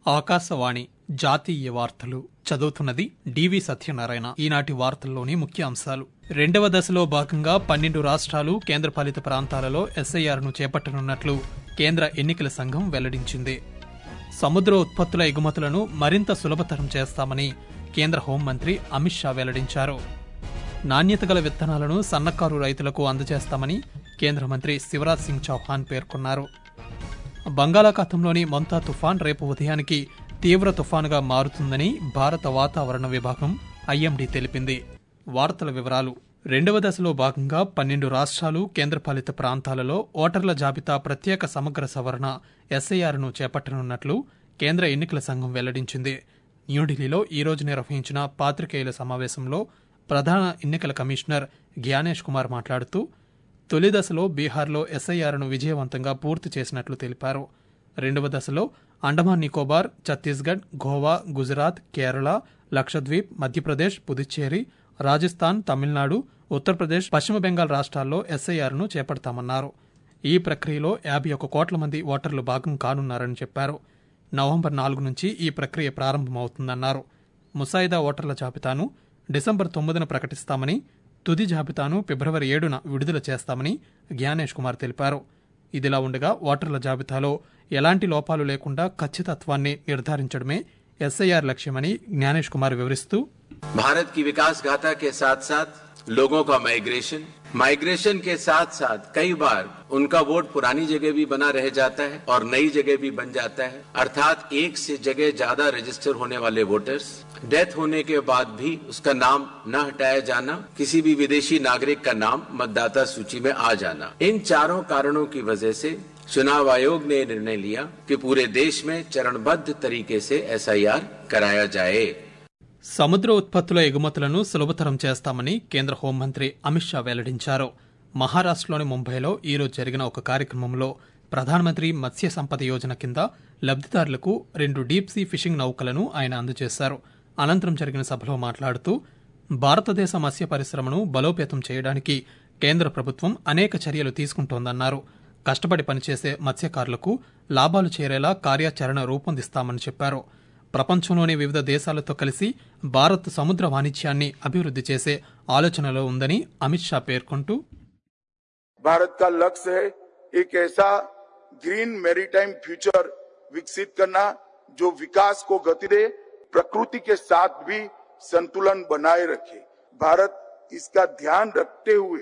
ఆకాశవాణి జాతీయ వార్తలు చదువుతున్నది డివి సత్యనారాయణ ఈనాటి వార్తల్లోని ముఖ్య అంశాలు రెండవ దశలో భాగంగా పన్నెండు రాష్ట్రాలు కేంద్రపాలిత ప్రాంతాలలో ఎస్ఐఆర్ను చేపట్టనున్నట్లు కేంద్ర ఎన్నికల సంఘం వెల్లడించింది సముద్ర ఉత్పత్తుల ఎగుమతులను మరింత సులభతరం చేస్తామని కేంద్ర హోంమంత్రి అమిత్ షా వెల్లడించారు నాణ్యత గల విత్తనాలను సన్నకారు రైతులకు అందజేస్తామని కేంద్ర మంత్రి శివరాజ్ సింగ్ చౌహాన్ పేర్కొన్నారు బంగాళాఖాతంలోని మొంతా తుఫాన్ రేపు ఉదయానికి తీవ్ర తుఫానుగా మారుతుందని భారత వాతావరణ విభాగం ఐఎండీ తెలిపింది వార్తల వివరాలు రెండవ దశలో భాగంగా పన్నెండు రాష్ట్రాలు కేంద్రపాలిత ప్రాంతాలలో ఓటర్ల జాబితా ప్రత్యేక సమగ్ర సవరణ ఎస్ఐఆర్ను చేపట్టనున్నట్లు కేంద్ర ఎన్నికల సంఘం వెల్లడించింది న్యూఢిల్లీలో ఈ రోజు నిర్వహించిన పాత్రికేయుల సమావేశంలో ప్రధాన ఎన్నికల కమిషనర్ జ్ఞానేష్ కుమార్ మాట్లాడుతూ తొలి దశలో బీహార్లో ఎస్ఐఆర్ను విజయవంతంగా పూర్తి చేసినట్లు తెలిపారు రెండవ దశలో అండమాన్ నికోబార్ ఛత్తీస్గఢ్ గోవా గుజరాత్ కేరళ లక్షద్వీప్ మధ్యప్రదేశ్ పుదుచ్చేరి రాజస్థాన్ తమిళనాడు ఉత్తరప్రదేశ్ పశ్చిమ బెంగాల్ రాష్ట్రాల్లో ఎస్ఐఆర్ను చేపడతామన్నారు ఈ ప్రక్రియలో యాభై ఒక్క కోట్ల మంది ఓటర్లు భాగం కానున్నారని చెప్పారు నవంబర్ నాలుగు నుంచి ఈ ప్రక్రియ ప్రారంభమవుతుందన్నారు ముసాయిదా ఓటర్ల జాబితాను డిసెంబర్ తొమ్మిదిన ప్రకటిస్తామని తుది జాబితాను ఫిబ్రవరి ఏడున విడుదల చేస్తామని జ్ఞానేష్ కుమార్ తెలిపారు ఇదిలా ఉండగా ఓటర్ల జాబితాలో ఎలాంటి లోపాలు లేకుండా ఖచ్చితత్వాన్ని నిర్ధారించడమే ఎస్ఐఆర్ లక్ష్యమని జ్ఞానేష్ కుమార్ వివరిస్తూ भारत की विकास गाथा के साथ साथ लोगों का माइग्रेशन माइग्रेशन के साथ साथ कई बार उनका वोट पुरानी जगह भी बना रह जाता है और नई जगह भी बन जाता है अर्थात एक से जगह ज्यादा रजिस्टर होने वाले वोटर्स डेथ होने के बाद भी उसका नाम न हटाया जाना किसी भी विदेशी नागरिक का नाम मतदाता सूची में आ जाना इन चारों कारणों की वजह से चुनाव आयोग ने निर्णय लिया कि पूरे देश में चरणबद्ध तरीके से एसआईआर कराया जाए సముద్ర ఉత్పత్తుల ఎగుమతులను సులభతరం చేస్తామని కేంద్ర హోంమంత్రి అమిత్ షా వెల్లడించారు మహారాష్టలోని ముంబైలో ఈరోజు జరిగిన ఒక కార్యక్రమంలో ప్రధానమంత్రి మత్స్య సంపద యోజన కింద లబ్దిదారులకు రెండు డీప్ సీ ఫిషింగ్ నౌకలను ఆయన అందజేశారు అనంతరం జరిగిన సభలో మాట్లాడుతూ భారతదేశ మత్స్య పరిశ్రమను బలోపేతం చేయడానికి కేంద్ర ప్రభుత్వం అనేక చర్యలు తీసుకుంటోందన్నారు కష్టపడి పనిచేసే మత్స్యకారులకు లాభాలు చేరేలా కార్యాచరణ రూపొందిస్తామని చెప్పారు ప్రపంచంలోని వివిధ దేశాలతో కలిసి భారత్ సముద్ర వాణిజ్యాన్ని అభివృద్ధి చేసే ఆలోచనలో ఉందని అమిత్ షా పేర్కొంటూ भारत का लक्ष्य है एक ऐसा ग्रीन मैरीटाइम फ्यूचर विकसित करना जो विकास को गति दे प्रकृति के साथ भी संतुलन बनाए रखे भारत इसका ध्यान रखते हुए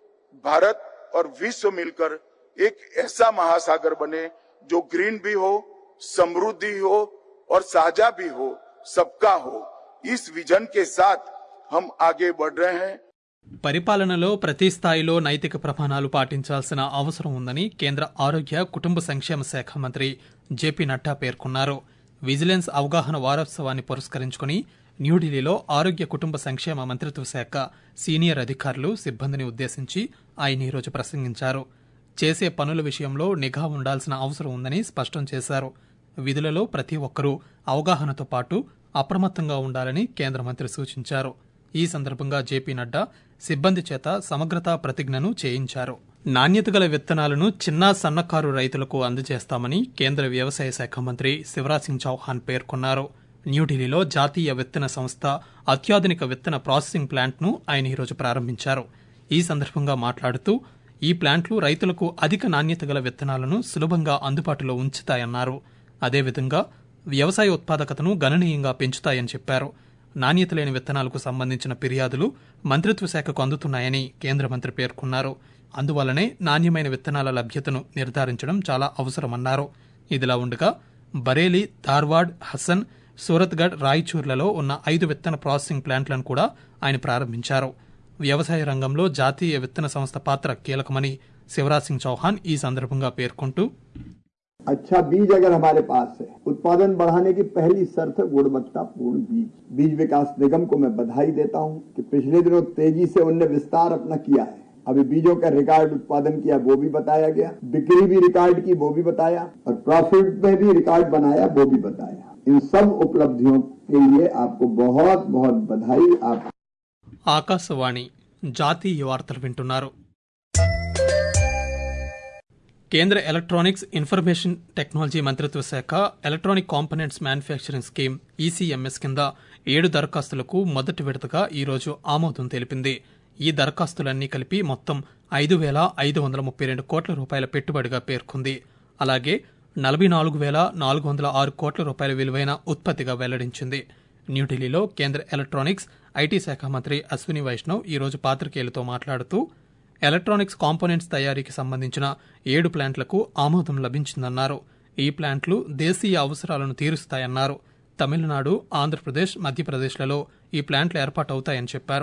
भारत और विश्व मिलकर एक ऐसा महासागर बने जो ग्रीन भी हो समृद्धि हो और साझा भी हो सबका हो इस विजन के साथ हम आगे बढ़ रहे हैं పరిపాలనలో ప్రతి స్థాయిలో నైతిక ప్రమాణాలు పాటించాల్సిన అవసరం ఉందని కేంద్ర ఆరోగ్య కుటుంబ సంక్షేమ శాఖ మంత్రి జేపీ నడ్డా పేర్కొన్నారు విజిలెన్స్ అవగాహన వారోత్సవాన్ని పురస్కరించుకుని న్యూఢిల్లీలో ఆరోగ్య కుటుంబ సంక్షేమ మంత్రిత్వ శాఖ సీనియర్ అధికారులు సిబ్బందిని ఉద్దేశించి ఆయన ఈరోజు ప్రసంగించారు చేసే పనుల విషయంలో నిఘా ఉండాల్సిన అవసరం ఉందని స్పష్టం చేశారు విధులలో ప్రతి ఒక్కరూ అవగాహనతో పాటు అప్రమత్తంగా ఉండాలని కేంద్ర మంత్రి సూచించారు ఈ సందర్భంగా జేపీ నడ్డా సిబ్బంది చేత సమగ్రతా ప్రతిజ్ఞను చేయించారు నాణ్యత గల విత్తనాలను చిన్న సన్నకారు రైతులకు అందజేస్తామని కేంద్ర వ్యవసాయ శాఖ మంత్రి శివరాజ్ సింగ్ చౌహాన్ పేర్కొన్నారు న్యూఢిల్లీలో జాతీయ విత్తన సంస్థ అత్యాధునిక విత్తన ప్రాసెసింగ్ ప్లాంట్ను ఆయన ఈరోజు ప్రారంభించారు ఈ సందర్భంగా మాట్లాడుతూ ఈ ప్లాంట్లు రైతులకు అధిక నాణ్యత గల విత్తనాలను సులభంగా అందుబాటులో ఉంచుతాయన్నారు అదేవిధంగా వ్యవసాయ ఉత్పాదకతను గణనీయంగా పెంచుతాయని చెప్పారు నాణ్యత లేని విత్తనాలకు సంబంధించిన ఫిర్యాదులు మంత్రిత్వ శాఖకు అందుతున్నాయని కేంద్ర మంత్రి పేర్కొన్నారు అందువల్లనే నాణ్యమైన విత్తనాల లభ్యతను నిర్ధారించడం చాలా అవసరమన్నారు ఇదిలా ఉండగా బరేలీ ధార్వాడ్ హసన్ సూరత్గఢ్ రాయచూర్లలో ఉన్న ఐదు విత్తన ప్రాసెసింగ్ ప్లాంట్లను కూడా ఆయన ప్రారంభించారు వ్యవసాయ రంగంలో జాతీయ విత్తన సంస్థ పాత్ర కీలకమని శివరాజ్ సింగ్ చౌహాన్ ఈ సందర్భంగా పేర్కొంటూ अच्छा बीज अगर हमारे पास है उत्पादन बढ़ाने की पहली शर्त है गुणवत्तापूर्ण बीज बीज विकास निगम को मैं बधाई देता हूं कि पिछले दिनों तेजी से उनने विस्तार अपना किया है अभी बीजों का रिकॉर्ड उत्पादन किया वो भी बताया गया बिक्री भी रिकॉर्ड की वो भी बताया और प्रॉफिट में भी रिकॉर्ड बनाया वो भी बताया इन सब उपलब्धियों के लिए आपको बहुत बहुत बधाई आप ఆకాశవాణి జాతీయ వార్తలు వింటున్నారు కేంద్ర ఎలక్ట్రానిక్స్ ఇన్ఫర్మేషన్ టెక్నాలజీ మంత్రిత్వ శాఖ electronic components manufacturing scheme E C M S కింద ఏడు దరఖాస్తులకు మొదటి విడతగా ఈరోజు ఆమోదం తెలిపింది ఈ దరఖాస్తులన్నీ కలిపి మొత్తం ఐదు వేల ఐదు వందల ముప్పై రెండు కోట్ల రూపాయల పెట్టుబడిగా పేర్కొంది అలాగే నలభై నాలుగు వేల నాలుగు వందల ఆరు కోట్ల రూపాయల విలువైన ఉత్పత్తిగా వెల్లడించింది న్యూఢిల్లీలో కేంద్ర ఎలక్ట్రానిక్స్ ఐటీ శాఖ మంత్రి అశ్విని వైష్ణవ్ ఈరోజు పాత్రికేయులతో మాట్లాడుతూ ఎలక్ట్రానిక్స్ కాంపోనెంట్స్ తయారీకి సంబంధించిన ఏడు ప్లాంట్లకు ఆమోదం లభించిందన్నారు ఈ ప్లాంట్లు దేశీయ అవసరాలను తీరుస్తాయన్నారు తమిళనాడు ఆంధ్రప్రదేశ్ మధ్యప్రదేశ్లలో ఈ ప్లాంట్లు ఏర్పాటవుతాయని చెప్పారు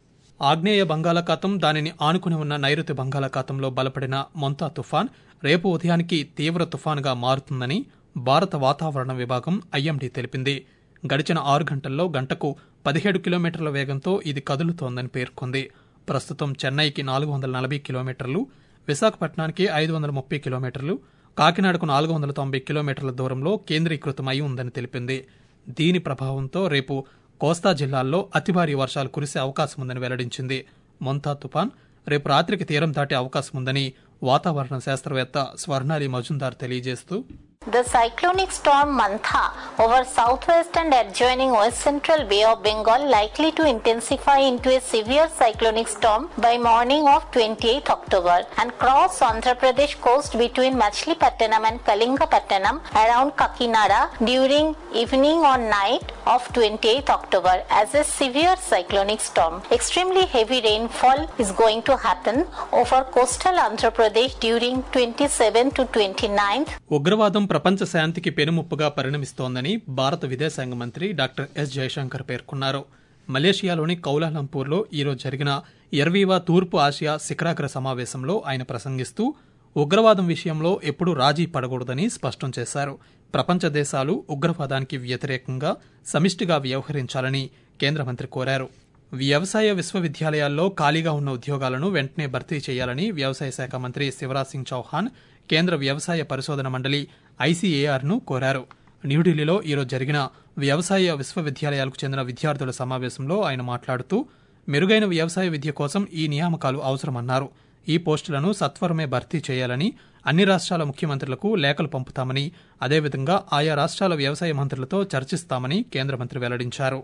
ఆగ్నేయ బంగాళాఖాతం దానిని ఆనుకుని ఉన్న నైరుతి బంగాళాఖాతంలో బలపడిన మొంతా తుఫాన్ రేపు ఉదయానికి తీవ్ర తుఫాన్గా మారుతుందని భారత వాతావరణ విభాగం ఐఎండీ తెలిపింది గడిచిన ఆరు గంటల్లో గంటకు పదిహేడు కిలోమీటర్ల వేగంతో ఇది కదులుతోందని పేర్కొంది ప్రస్తుతం చెన్నైకి నాలుగు వందల నలభై కిలోమీటర్లు విశాఖపట్నానికి ఐదు వందల ముప్పై కిలోమీటర్లు కాకినాడకు నాలుగు వందల తొంభై కిలోమీటర్ల దూరంలో కేంద్రీకృతమై ఉందని తెలిపింది దీని ప్రభావంతో రేపు కోస్తా జిల్లాల్లో అతి భారీ వర్షాలు కురిసే అవకాశం ఉందని వెల్లడించింది మొంతా తుఫాన్ రేపు రాత్రికి తీరం దాటే అవకాశం ఉందని వాతావరణ శాస్త్రవేత్త స్వర్ణాలి మజుందార్ తెలియజేస్తూ The cyclonic storm Mantha over southwest and adjoining west central Bay of Bengal likely to intensify into a severe cyclonic storm by morning of 28th October and cross Andhra Pradesh coast between Machilipattanam and Kalingapattanam around Kakinada during evening or night of 28th October as a severe cyclonic storm. Extremely heavy rainfall is going to happen over coastal Andhra Pradesh during 27th to 29th ఉగ్రవాదం ప్రపంచ శాంతికి పెనుముప్పుగా పరిణమిస్తోందని భారత విదేశాంగ మంత్రి doctor yes Jayashankar పేర్కొన్నారు మలేషియాలోని కౌలాలంపూర్లో ఈరోజు జరిగిన ఇరవీవ తూర్పు ఆసియా శిఖరాగ్ర సమావేశంలో ఆయన ప్రసంగిస్తూ ఉగ్రవాదం విషయంలో ఎప్పుడూ రాజీ పడకూడదని స్పష్టం చేశారు ప్రపంచ దేశాలు ఉగ్రవాదానికి వ్యతిరేకంగా సమిష్టిగా వ్యవహరించాలని కేంద్ర మంత్రి కోరారు వ్యవసాయ విశ్వవిద్యాలయాల్లో ఖాళీగా ఉన్న ఉద్యోగాలను వెంటనే భర్తీ చేయాలని వ్యవసాయ శాఖ మంత్రి శివరాజ్ సింగ్ చౌహాన్ కేంద్ర వ్యవసాయ పరిశోధన మండలి ఐసీఏఆర్ను కోరారు న్యూఢిల్లీలో ఈరోజు జరిగిన వ్యవసాయ విశ్వవిద్యాలయాలకు చెందిన విద్యార్థుల సమావేశంలో ఆయన మాట్లాడుతూ మెరుగైన వ్యవసాయ విద్య కోసం ఈ నియామకాలు అవసరమన్నారు ఈ పోస్టులను సత్వరమే భర్తీ చేయాలని అన్ని రాష్ట్రాల ముఖ్యమంత్రులకు లేఖలు పంపుతామని అదేవిధంగా ఆయా రాష్ట్రాల వ్యవసాయ మంత్రులతో చర్చిస్తామని కేంద్ర మంత్రి వెల్లడించారు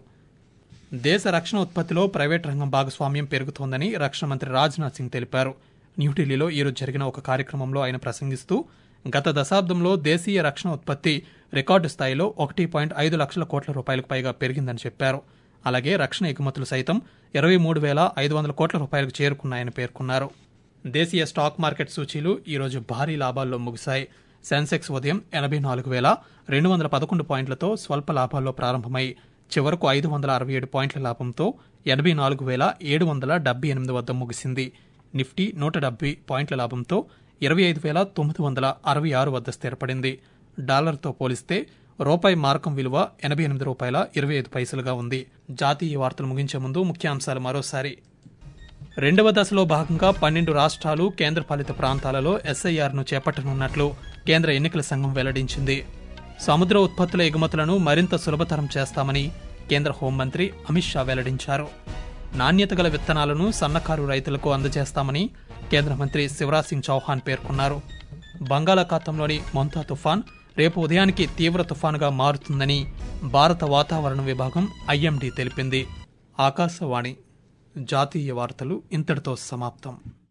దేశ రక్షణ ఉత్పత్తిలో ప్రైవేట్ రంగం భాగస్వామ్యం పెరుగుతోందని రక్షణ మంత్రి రాజ్నాథ్ సింగ్ తెలిపారు న్యూఢిల్లీలో ఈరోజు జరిగిన ఒక కార్యక్రమంలో ఆయన ప్రసంగిస్తూ గత దశాబ్దంలో దేశీయ రక్షణ ఉత్పత్తి రికార్డు స్థాయిలో ఒకటి పాయింట్ ఐదు లక్షల కోట్ల రూపాయలకు పైగా పెరిగిందని చెప్పారు అలాగే రక్షణ ఎగుమతులు సైతం ఇరవై మూడు వేల ఐదు వందల కోట్ల రూపాయలకు చేరుకున్నాయని పేర్కొన్నారు దేశీయ స్టాక్ మార్కెట్ సూచీలు ఈరోజు భారీ లాభాల్లో ముగిశాయి సెన్సెక్స్ ఉదయం ఎనభై నాలుగు వేల రెండు వందల పదకొండు పాయింట్లతో స్వల్ప లాభాల్లో ప్రారంభమై చివరకు ఐదు వందల అరవై ఏడు పాయింట్ల లాభంతో ఎనభై నాలుగు వేల ఏడు వందల డెబ్బై ఎనిమిది వద్ద ముగిసింది నిఫ్టీ నూట డెబ్బై పాయింట్ల లాభంతో ఇరవై ఐదు వేల తొమ్మిది వందల అరవై ఆరు వద్ద స్థిరపడింది డాలర్తో పోలిస్తే రూపాయి మార్కం విలువ ఎనభై ఎనిమిది రూపాయల ఇరవై ఐదు పైసలుగా ఉంది జాతీయ వార్తలు ముగించే ముందు ముఖ్యాంశాలు మరోసారి రెండవ దశలో భాగంగా పన్నెండు రాష్ట్రాలు కేంద్రపాలిత ప్రాంతాలలో ఎస్ఐఆర్ను చేపట్టనున్నట్లు కేంద్ర ఎన్నికల సంఘం వెల్లడించింది సముద్ర ఉత్పత్తుల ఎగుమతులను మరింత సులభతరం చేస్తామని కేంద్ర హోంమంత్రి అమిత్ షా వెల్లడించారు నాణ్యత గల విత్తనాలను సన్నకారు రైతులకు అందజేస్తామని కేంద్ర మంత్రి శివరాజ్ సింగ్ చౌహాన్ పేర్కొన్నారు బంగాళాఖాతంలోని మొంతా తుఫాన్ రేపు ఉదయానికి తీవ్ర తుఫానుగా మారుతుందని భారత వాతావరణ విభాగం ఐఎండీ తెలిపింది ఆకాశవాణి జాతీయ వార్తలు ఇంతటితో సమాప్తం